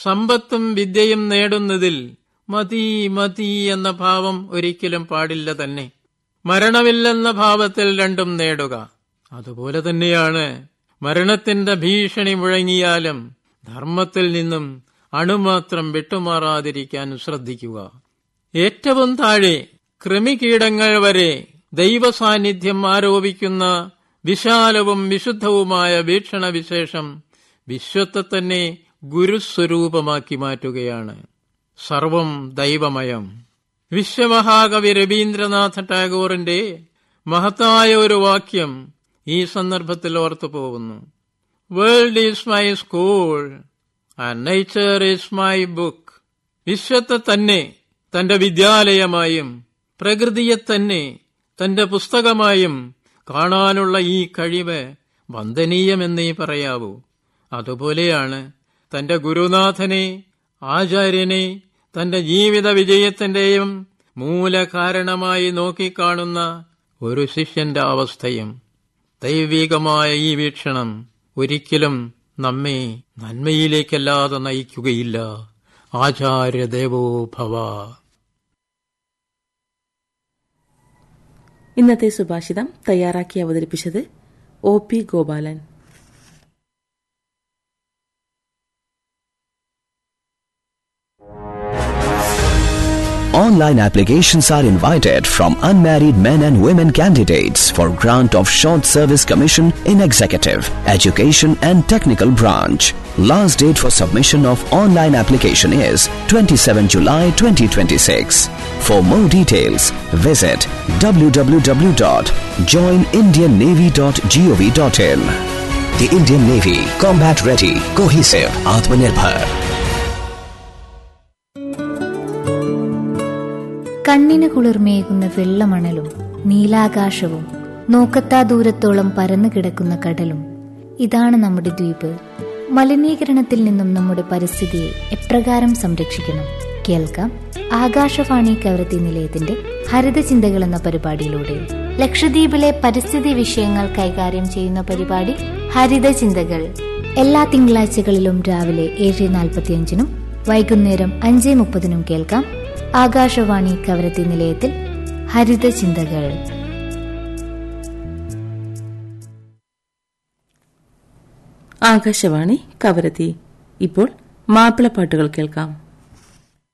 സമ്പത്തും വിദ്യയും നേടുന്നതിൽ മതി മതി എന്ന ഭാവം ഒരിക്കലും പാടില്ല തന്നെ മരണമില്ലെന്ന ഭാവത്തിൽ രണ്ടും നേടുക അതുപോലെ തന്നെയാണ് മരണത്തിന്റെ ഭീഷണി മുഴങ്ങിയാലും ധർമ്മത്തിൽ നിന്നും അണുമാത്രം വിട്ടുമാറാതിരിക്കാൻ ശ്രദ്ധിക്കുക ഏറ്റവും താഴെ കൃമികീടങ്ങൾ വരെ ദൈവസാന്നിധ്യം ആരോപിക്കുന്ന വിശാലവും വിശുദ്ധവുമായ വീക്ഷണവിശേഷം വിശ്വത്തെ തന്നെ ഗുരുസ്വരൂപമാക്കി മാറ്റുകയാണ് സർവം ദൈവമയം വിശ്വമഹാകവി രവീന്ദ്രനാഥ ടാഗോറിന്റെ മഹത്തായ ഒരു വാക്യം ഈ സന്ദർഭത്തിൽ ഓർത്തു പോകുന്നു world is my school and nature is my book വിശ്വത്തെ തന്നെ തന്റെ വിദ്യാലയമായും പ്രകൃതിയെ തന്നെ തന്റെ പുസ്തകമായും കാണാനുള്ള ഈ കഴിവ് വന്ദനീയമെന്നേ പറയാവൂ അതുപോലെയാണ് തന്റെ ഗുരുനാഥനെ ആചാര്യനെ തന്റെ ജീവിത വിജയത്തിന്റെയും മൂലകാരണമായി നോക്കിക്കാണുന്ന ഒരു ശിഷ്യന്റെ അവസ്ഥയും ദൈവികമായ ഈ വീക്ഷണം ഒരിക്കലും നമ്മെ നന്മയിലേക്കല്ലാതെ നയിക്കുകയില്ല ആചാര്യദേവോ ഭവ ഇന്നത്തെ സുഭാഷിതം തയ്യാറാക്കി അവതരിപ്പിച്ചത് O P Gopalan Online applications are invited from unmarried men and women candidates for grant of short service commission in executive, education and technical branch. Last date for submission of online application is 27 July 2026. For more details, visit www.joinindiannavy.gov.in. The Indian Navy, combat ready, cohesive, Atmanirbhar. കണ്ണിന് കുളിർമേകുന്ന വെള്ളമണലും നീലാകാശവും നോക്കത്താ ദൂരത്തോളം പരന്നു കിടക്കുന്ന കടലും ഇതാണ് നമ്മുടെ ദ്വീപ് മലിനീകരണത്തിൽ നിന്നും നമ്മുടെ പരിസ്ഥിതിയെ എപ്രകാരം സംരക്ഷിക്കണം കേൾക്കാം ആകാശവാണി കവരത്തി നിലയത്തിന്റെ ഹരിത ചിന്തകൾ എന്ന പരിപാടിയിലൂടെ ലക്ഷദ്വീപിലെ പരിസ്ഥിതി വിഷയങ്ങൾ കൈകാര്യം ചെയ്യുന്ന പരിപാടി ഹരിത ചിന്തകൾ എല്ലാ തിങ്കളാഴ്ചകളിലും രാവിലെ ഏഴ് നാൽപ്പത്തിയഞ്ചിനും വൈകുന്നേരം അഞ്ച് മുപ്പതിനും കേൾക്കാം ആകാശവാണി കവരത്തി നിലയത്തിൽ ഹരിത ചിന്തകൾ ആകാശവാണി കവരത്തി ഇപ്പോൾ മാപ്പിളപ്പാട്ടുകൾ കേൾക്കാം